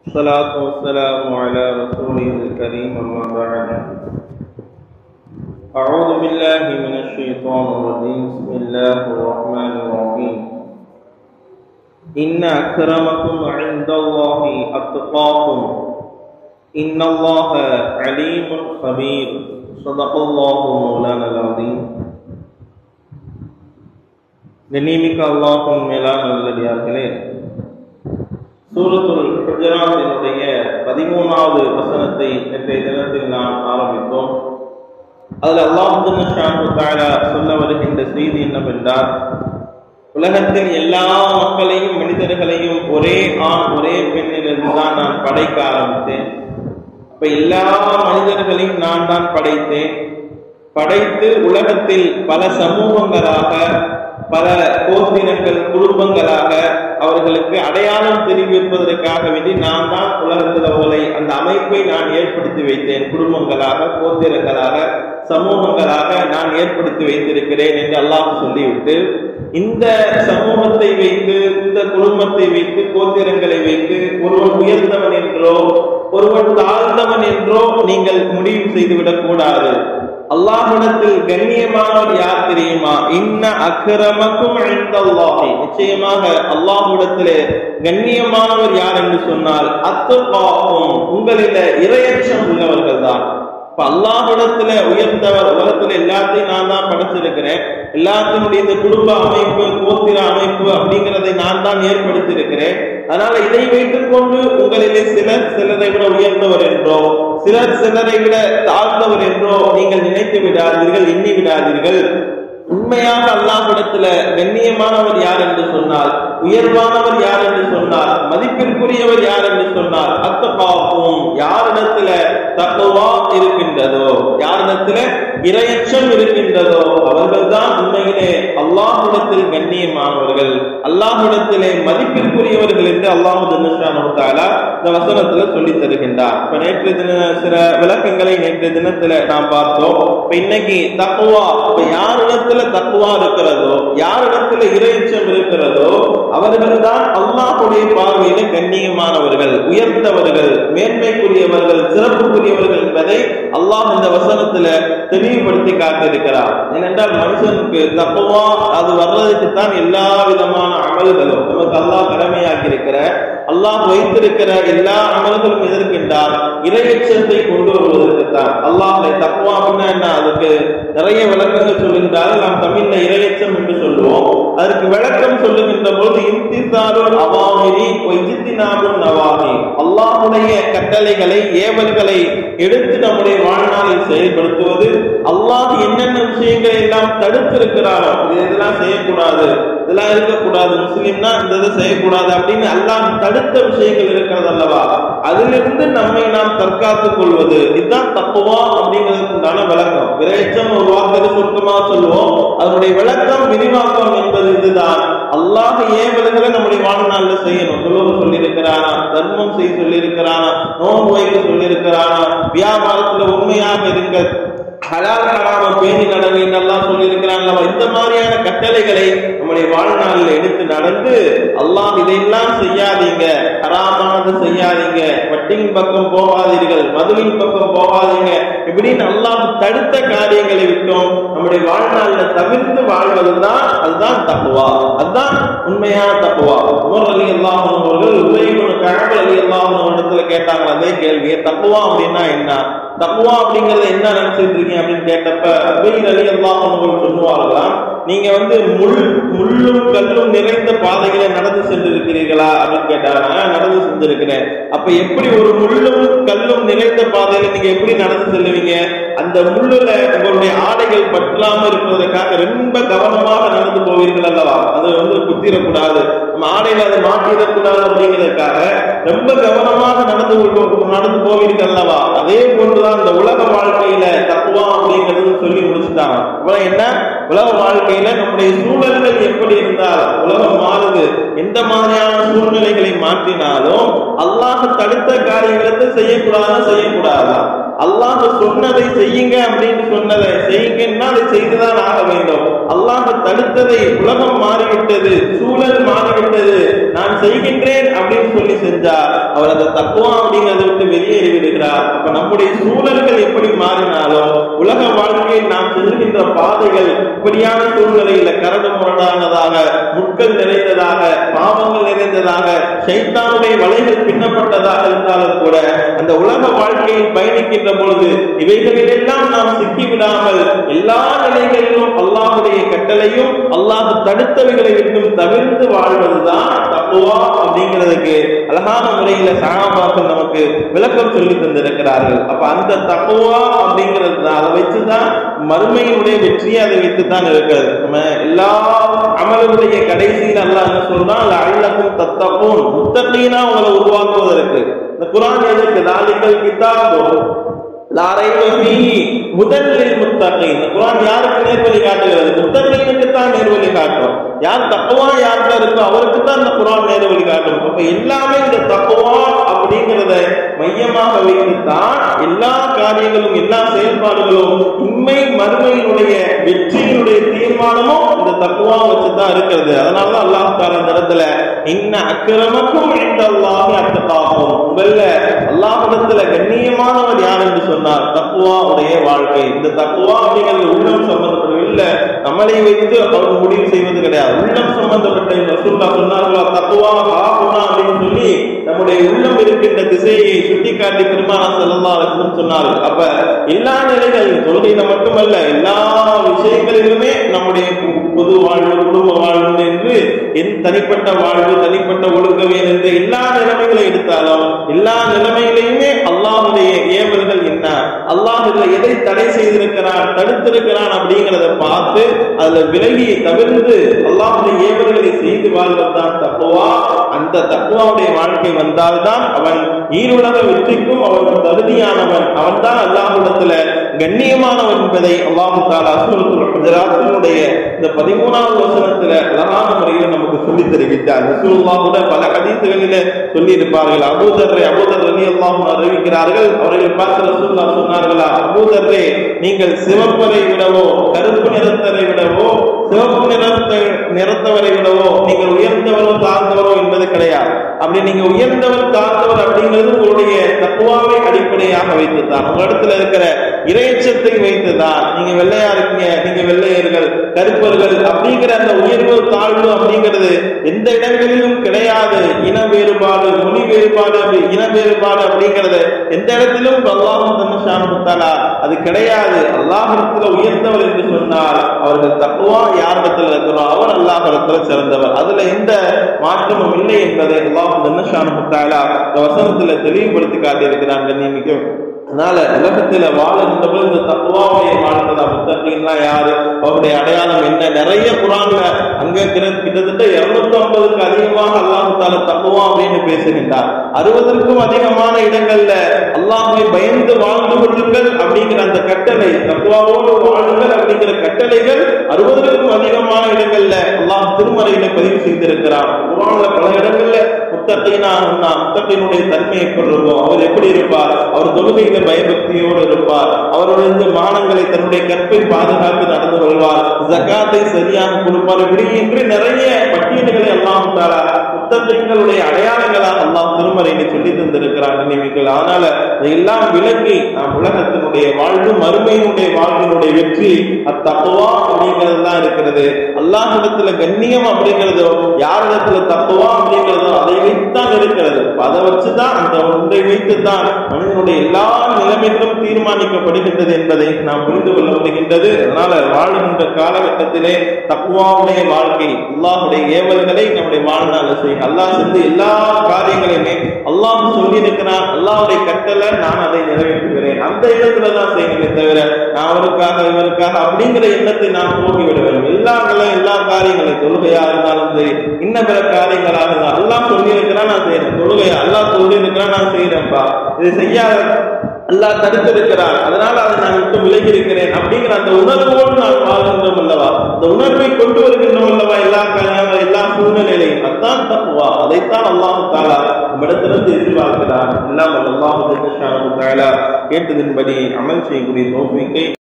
الصلاة والسلام على رسوله الكريم أما بعد أعوذ بالله من الشيطان الرجيم بسم الله الرحمن الرحيم إن أكرمكم عند الله أتقاكم إن الله عليم خبير صدق الله مولانا العظيم கண்ணியமிக்க அல்லாஹும் மேலான நல்லடியார்களே சூரத்துல் ஹுஜராத்தினுடைய பதிமூணாவது வசனத்தை நேற்றைய தினத்தில் நாம் ஆரம்பித்தோம் அதில் அல்லாஹு தாலா சொல்ல வருகின்ற செய்தி என்னவென்றால் உலகத்தில் எல்லா மக்களையும் மனிதர்களையும் ஒரே ஆண் ஒரே பெண்ணிலிருந்து தான் நான் படைக்க ஆரம்பித்தேன் அப்ப எல்லா மனிதர்களையும் நான் தான் படைத்தேன் படைத்து உலகத்தில் பல சமூகங்களாக பல கோத்திரங்கள் குடும்பங்களாக அவர்களுக்கு அடையாளம் தெரிவிப்பதற்காக வேண்டி நான் தான் உலகத்தில் அவர்களை அந்த அமைப்பை நான் ஏற்படுத்தி வைத்தேன் குடும்பங்களாக கோத்திரங்களாக சமூகங்களாக நான் ஏற்படுத்தி வைத்திருக்கிறேன் என்று அல்லாஹ் சொல்லிவிட்டு இந்த சமூகத்தை வைத்து இந்த குடும்பத்தை வைத்து கோத்திரங்களை வைத்து ஒருவன் உயர்ந்தவன் என்றோ ஒருவன் தாழ்ந்தவன் என்றோ நீங்கள் முடிவு செய்துவிடக் கூடாது அல்லாஹிடத்தில் கண்ணியமானவர் யார் தெரியுமா இன்ன அக்கிரமக்கும் அழிந்தல்லாஹி நிச்சயமாக அல்லாஹ்விடத்திலே கண்ணியமானவர் யார் என்று சொன்னால் அத்துப்பாக்கும் உங்களில இரையச்சம் உள்ளவர்கள் தான் இப்ப அல்லாஹிடத்துல உயர்ந்தவர் உலகத்துல எல்லாத்தையும் நான் தான் படைச்சிருக்கிறேன் எல்லாத்தினுடைய இந்த குடும்ப அமைப்பு கோத்திர அமைப்பு அப்படிங்கிறதை நான் தான் ஏற்படுத்தி இருக்கிறேன் அதனால இதை வைத்துக் கொண்டு உங்களிலே சிலர் சிலரை விட உயர்ந்தவர் என்றோ சிலர் சிலரை விட தாழ்ந்தவர் என்றோ நீங்கள் நினைத்து விடாதீர்கள் எண்ணி விடாதீர்கள் உண்மையாக அல்லாஹிடத்துல கண்ணியமானவர் யார் என்று சொன்னால் உயர்வானவர் யார் என்று சொன்னார் மதிப்பிற்குரியவர் யார் என்று சொன்னார் அத்தப்பாவும் யாரிடத்துல தக்குவா இருக்கின்றதோ யாரிடத்துல இரையச்சம் இருக்கின்றதோ அவர்கள் தான் உண்மையிலே அல்லாஹிடத்தில் கண்ணியமானவர்கள் அல்லாஹிடத்திலே மதிப்பிற்குரியவர்கள் என்று அல்லாஹு தாலா இந்த வசனத்துல சொல்லி தருகின்றார் இப்ப நேற்று தின சில விளக்கங்களை நேற்று தினத்துல நாம் பார்த்தோம் இப்ப இன்னைக்கு தக்குவா இப்ப யாரிடத்துல தக்குவா இருக்கிறதோ யாரிடத்துல இரையச்சம் இருக்கிறதோ அவர்கள் தான் அல்லாஹுடைய பார்வையில கண்ணியமானவர்கள் உயர்ந்தவர்கள் மேன்மைக்குரியவர்கள் சிறப்புக்குரியவர்கள் என்பதை அல்லாஹ் இந்த வசனத்துல தெளிவுபடுத்தி காட்டியிருக்கிறார் ஏனென்றால் மனுஷனுக்கு தப்புவா அது வர்றதுக்கு தான் எல்லா விதமான அமல்களும் நமக்கு அல்லாஹ் கடமையாக்கி இருக்கிற அல்லாஹ் வைத்திருக்கிற எல்லா அமல்களும் எதிர்க்கின்றார் இறையச்சத்தை கொண்டு வருவதற்கு தான் அல்லாஹ் தப்புவா அப்படின்னா என்ன அதுக்கு நிறைய விளக்கங்கள் சொல்லுகின்றார்கள் நாம் தமிழ்ல இறையச்சம் என்று சொல்லுவோம் அதற்கு விளக்கம் சொல்லுகின்ற போது இம்திசாருல் அவாமிரி ஒய்ஜித்தினாரும் நவாமி அல்லாஹுடைய கட்டளைகளை ஏவல்களை எடுத்து நம்முடைய வாழ்நாளில் செயல்படுத்துவது அல்லாஹ் என்னென்ன விஷயங்களை எல்லாம் தடுத்திருக்கிறாரோ இது இதெல்லாம் செய்யக்கூடாது இதெல்லாம் இருக்கக்கூடாது முஸ்லீம்னா இந்த இதை செய்யக்கூடாது அப்படின்னு அல்லாஹ் தடுத்த விஷயங்கள் இருக்கிறது அல்லவா அதிலிருந்து நம்மை நாம் தற்காத்துக் கொள்வது இதுதான் தப்புவா அப்படிங்கிறதுக்கு உண்டான விளக்கம் விரைச்சம் ஒரு வார்த்தை சுருக்கமா சொல்லுவோம் அதனுடைய விளக்கம் விரிவாக்கம் என்பது இதுதான் அல்லாஹ் ஏவல்களை நம்முடைய வாழ்நாள்ல செய்யணும் சொல்லுவது சொல்லி இருக்கிறானா தர்மம் செய்ய சொல்லி இருக்கிறானா நோன்பு வைக்க சொல்லி இருக்கிறானா வியாபாரத்துல உண்மையாக இருங்க ஹலால் ஹராம பேணி நடங்க எல்லாம் சொல்லி இருக்கிறாங்க இந்த மாதிரியான கட்டளைகளை நம்முடைய வாழ்நாளில் எடுத்து நடந்து அல்லாஹ் இதையெல்லாம் செய்யாதீங்க ஹராமானது செய்யாதீங்க வட்டியின் பக்கம் போகாதீர்கள் மதுவின் பக்கம் போகாதீங்க இப்படின்னு அல்லாஹ் தடுத்த காரியங்களை விட்டோம் நம்முடைய வாழ்நாளில் தவிர்த்து வாழ்வதுதான் அதுதான் தப்புவா அதுதான் உண்மையான தப்புவா உமர் அலி அல்லாஹன் அவர்கள் உதயகுண கழகல் அலி அல்லாஹன் இடத்துல கேட்டாங்க அதே கேள்வியை தப்புவா அப்படின்னா என்ன தப்புவா அப்படிங்கறத என்ன நினைச்சிட்டு இருக்கீங்க அப்படின்னு கேட்டப்ப உபயில் அலி அல்லாஹன் சொல்லுவார்களாம் நீங்க வந்து முள் முள்ளும் கல்லும் நிறைந்த பாதைகளை நடந்து சென்றிருக்கிறீர்களா அப்படின்னு கேட்டாங்க நடந்து சென்றிருக்கிறேன் அப்ப எப்படி ஒரு முள்ளும் கல்லும் நிறைந்த பாதையில நீங்க எப்படி நடந்து செல்லுவீங்க அந்த முள்ளுல உங்களுடைய ஆடைகள் பற்றலாம இருப்பதற்காக ரொம்ப கவனமாக நடந்து போவீர்கள் அல்லவா அது வந்து குத்திரக்கூடாது நம்ம ஆடையில அதை மாற்றிடக்கூடாது அப்படிங்கிறதுக்காக ரொம்ப கவனமாக நடந்து நடந்து போவீர்கள் அல்லவா அதே போன்றுதான் இந்த உலக வாழ்க்கையில தப்புவா அப்படிங்கிறது சொல்லி முடிச்சுட்டாங்க இவ்வளவு என்ன உலக வாழ்க்கையில நம்முடைய சூழல்கள் எப்படி இருந்தால் உலகம் மாறுது எந்த மாதிரியான சூழ்நிலைகளை மாற்றினாலும் அல்லாஹ் தடுத்த காரியங்களை செய்யக்கூடாது செய்யக்கூடாதா அல்லாஹ் சொன்னதை செய்யுங்க அப்படின்னு சொன்னதை செய்யுங்கன்னா அதை செய்துதான் ஆக வேண்டும் அல்லாஹ் தடுத்ததை உலகம் மாறிவிட்டது சூழல் மாறிவிட்டது நான் செய்கின்றேன் அப்படின்னு சொல்லி செஞ்சா அவர் அந்த தக்குவா அப்படிங்கறத விட்டு வெளியேறி விடுகிறார் அப்ப நம்முடைய சூழல்கள் எப்படி மாறினாலும் உலக வாழ்க்கையில் நாம் செல்கின்ற பாதைகள் இப்படியான சூழ்நிலையில கரடு முரடானதாக முட்கள் நிறைந்ததாக பாவங்கள் நிறைந்ததாக சைத்தானுடைய வலைகள் பின்னப்பட்டதாக இருந்தாலும் கூட அந்த உலக வாழ்க்கையில் பயணிக்கின்ற பொழுது இவைகளிலெல்லாம் நாம் சிக்கிவிடாமல் எல்லா நிலைகளிலும் அல்லாஹுடைய கட்டளையும் அல்லாஹ் தடுத்தவைகளை விட்டும் தவிர்த்து வாழ்வதுதான் தப்புவா அப்படிங்கிறதுக்கு அழகான முறையில சகாபாக்கள் நமக்கு விளக்கம் சொல்லி தந்திருக்கிறார்கள் அப்ப அந்த தப்புவா அப்படிங்கிறது தான் அதை வச்சுதான் மறுமையினுடைய வெற்றியை அதை வைத்து தான் இருக்கிறது நம்ம எல்லா அமல்களுடைய கடைசியில் அல்லாஹ் என்ன சொல்றான் அள்ளக்கும் தத்தப்போன் முத்தகீனா உங்களை உருவாக்குவதற்கு இந்த குரான் எதற்கு தாலிகள் கிதாபோ முதலில் முத்தகை இந்த குரான் யாருக்கு நேர்வழி காட்டுகிறது முத்தகைனுக்கு தான் நேர்வழி காட்டும் யார் தப்புவா யார்கிட்ட இருக்கோ அவருக்கு தான் இந்த குரான் நேர்வழி காட்டும் அப்ப எல்லாமே இந்த தப்புவா அப்படிங்கிறத மையமாக வைத்துத்தான் எல்லா காரியங்களும் எல்லா செயல்பாடுகளும் உண்மை மறுமையினுடைய வெற்றியினுடைய தீர்மானமும் இந்த தக்குவா வச்சுதான் இருக்கிறது அதனாலதான் அல்லாஹ் தால இந்த இடத்துல இன்ன அக்கிரமக்கும் இந்த அல்லாஹ் அர்த்தத்தாகும் உங்கள அல்லாஹிடத்துல கண்ணியமானவர் யார் என்று சொன்னார் தக்குவாவுடைய வாழ்க்கை இந்த தக்குவா அப்படிங்கிறது உள்ளம் சம்பந்தப்படவில்லை நம்மளை வைத்து அவர் முடிவு செய்வது கிடையாது உள்ளம் சம்பந்தப்பட்ட ரசூல்லா சொன்னார்களா தக்குவா காப்புனா அப்படின்னு சொல்லி நம்முடைய உள்ளம் இருக்கின்ற திசையை சுட்டிக்காட்டி பெருமானா செல்லா சொன்னார்கள் அப்ப எல்லா நிலைகள் தொழுகையில மட்டுமல்ல எல்லா விஷயங்களிலுமே நம்முடைய பொது வாழ்வு குடும்ப வாழ்வு என்று என் தனிப்பட்ட வாழ்வு தனிப்பட்ட ஒழுக்கவியல் என்று எல்லா நிலைமைகளை எடுத்தாலும் எல்லா நிலைமைகளையுமே அல்லாஹுடைய ஏவல்கள் என்ன அல்லாஹ் இதுல எதை தடை செய்திருக்கிறான் தடுத்திருக்கிறான் அப்படிங்கிறத பார்த்து அதுல விலகி தவிர்த்து அல்லாஹுடைய ஏவல்களை செய்து வாழ்வதுதான் தப்புவா அந்த தக்குவாவுடைய வாழ்க்கை வந்தால்தான் அவன் ஈருலக வெற்றிக்கும் அவன் தகுதியானவன் அவன் தான் அல்லாஹுடத்துல கண்ணியமானவன் என்பதை அல்லாஹு தாலா குஜராத்தினுடைய இந்த பதிமூணாவது வசனத்துல அழகான முறையில் நமக்கு சொல்லி தருகின்றார் ரசூல்லா கூட பல கதீசுகளில சொல்லி இருப்பார்கள் அபூதர்ரை அபூதர் அலி அல்லாஹும் அறிவிக்கிறார்கள் அவர்கள் பார்த்து ரசூல்லா சொன்னார்களா அபூதர்ரே நீங்கள் சிவப்பரை விடவோ கருப்பு நிறத்தரை விடவோ சிவப்பு நிறத்தை நிறத்தவரை விடவோ நீங்கள் உயர்ந்தவரோ தாழ்ந்தவரோ என்பது கிடையாது அப்படி நீங்க உயர்ந்தவர் தாழ்ந்தவர் அப்படிங்கிறது உங்களுடைய தப்புவாவை அடிப்படையாக வைத்துதான் உங்களிடத்துல இருக்கிற இறையச்சத்தை வைத்துதான் நீங்க வெள்ளையா இருக்கீங்க நீங்க வெள்ளையர்கள் கருப்பர்கள் அப்படிங்கிற அந்த உயர்வு தாழ்வு அப்படிங்கிறது எந்த இடங்களிலும் கிடையாது இன வேறுபாடு மொழி வேறுபாடு அப்படி இன வேறுபாடு அப்படிங்கிறது எந்த இடத்திலும் அல்லாஹும் தன்னுத்தாலா அது கிடையாது அல்லாஹிடத்துல உயர்ந்தவர் என்று சொன்னால் அவர்கள் தப்புவா யாரிடத்துல இருக்கிறோம் அவர் அல்லாஹிடத்துல சிறந்தவர் அதுல எந்த மாற்றமும் இல்லை என்பதை அல்லாஹ் தன்னுத்தாலா இந்த வசனத்துல தெளிவுபடுத்தி காட்டியிருக்கிறாங்க நீங்க அதனால உலகத்துல வாழ்கின்ற இந்த தப்புவாவுடைய வாழ்ந்ததா முத்தகீன்லாம் யாரு அவருடைய அடையாளம் என்ன நிறைய குரான்ல அங்க கிட்டத்தட்ட இருநூத்தி ஐம்பதுக்கு அதிகமாக அல்லாஹால தப்புவா அப்படின்னு பேசுகின்றார் அறுபதற்கும் அதிகமான இடங்கள்ல அல்லாஹை பயந்து வாழ்ந்து கொள்ளுங்கள் அப்படிங்கிற அந்த கட்டளை தப்புவாவோடு வாழுங்கள் அப்படிங்கிற கட்டளைகள் அறுபதற்கும் அதிகமான இடங்கள்ல அல்லாஹ் திருமறையில பதிவு செய்திருக்கிறார் குரான்ல பல இடங்கள்ல முத்தகைனா முத்தகையினுடைய தன்மை எப்படி இருக்கும் அவர் எப்படி இருப்பார் அவர் தொழுகையில பயபக்தியோடு இருப்பார் அவருடைய மானங்களை தன்னுடைய கற்பை பாதுகாத்து நடந்து கொள்வார் ஜக்காத்தை சரியாக கொடுப்பார் இப்படி என்று நிறைய பட்டியல்களை எல்லாம் முத்தகைங்களுடைய அடையாளங்களாக அல்லாம் திருமறையில சொல்லி தந்திருக்கிறார் நினைவுகள் அதனால இதையெல்லாம் விளங்கி நாம் உலகத்தினுடைய வாழ்வு மறுமையினுடைய வாழ்வினுடைய வெற்றி அத்தப்புவா அப்படிங்கிறது தான் இருக்கிறது அல்லாஹிடத்துல கண்ணியம் அப்படிங்கிறதோ யாரிடத்துல தப்புவா அப்படிங்கிறதோ அதை வைத்துத்தான் இருக்கிறது அதை வச்சுதான் அந்த ஒன்றை வைத்துத்தான் மனிதனுடைய எல்லா நிலைமைகளும் தீர்மானிக்கப்படுகின்றது என்பதை நாம் புரிந்து கொள்ள முடிகின்றது அதனால வாழுகின்ற காலகட்டத்திலே தப்புவாவுடைய வாழ்க்கை அல்லாஹுடைய ஏவல்களை நம்முடைய வாழ்நாள் செய்யும் அல்லாஹ் சென்று எல்லா காரியங்களையுமே அல்லாஹ் சொல்லி இருக்கிறான் அல்லாஹுடைய கட்டளை நான் அதை நிறைவேற்றுகிறேன் அந்த இடத்துல தான் செய்யணுமே தவிர நான் அவருக்காக இவருக்காக அப்படிங்கிற எண்ணத்தை நான் போக்கி விட வேண்டும் எல்லா எல்லா காரியங்களையும் தொழுகையா இருந்தாலும் சரி இன்ன பிற காரியங்களாக இருந்தாலும் அல்லாஹ் சொல்லி இருக்கிறான் நான் செய்யறேன் தொழுகையா அல்லாஹ் சொல்லி இருக்கிறான் நான் செய்யறேன்ப்பா இது செய்யாத அல்லாஹ் தடுத்திருக்கிறான் அதனால அதை நான் விட்டு விலகி இருக்கிறேன் அப்படிங்கிற அந்த உணர்வோடு நான் வாழ்கின்றோம் அல்லவா அந்த உணர்வை கொண்டு வருகின்றோம் அல்லவா எல்லா காரியங்களும் எல்லா சூழ்நிலையிலையும் அதான் தப்புவா அதைத்தான் அல்லாஹு தாலா நம்மிடத்திலிருந்து எதிர்பார்க்கிறான் எல்லாம் அல்லாஹு தாலா கேட்டதின்படி அமல் செய்யக்கூடிய தோல்விக்கை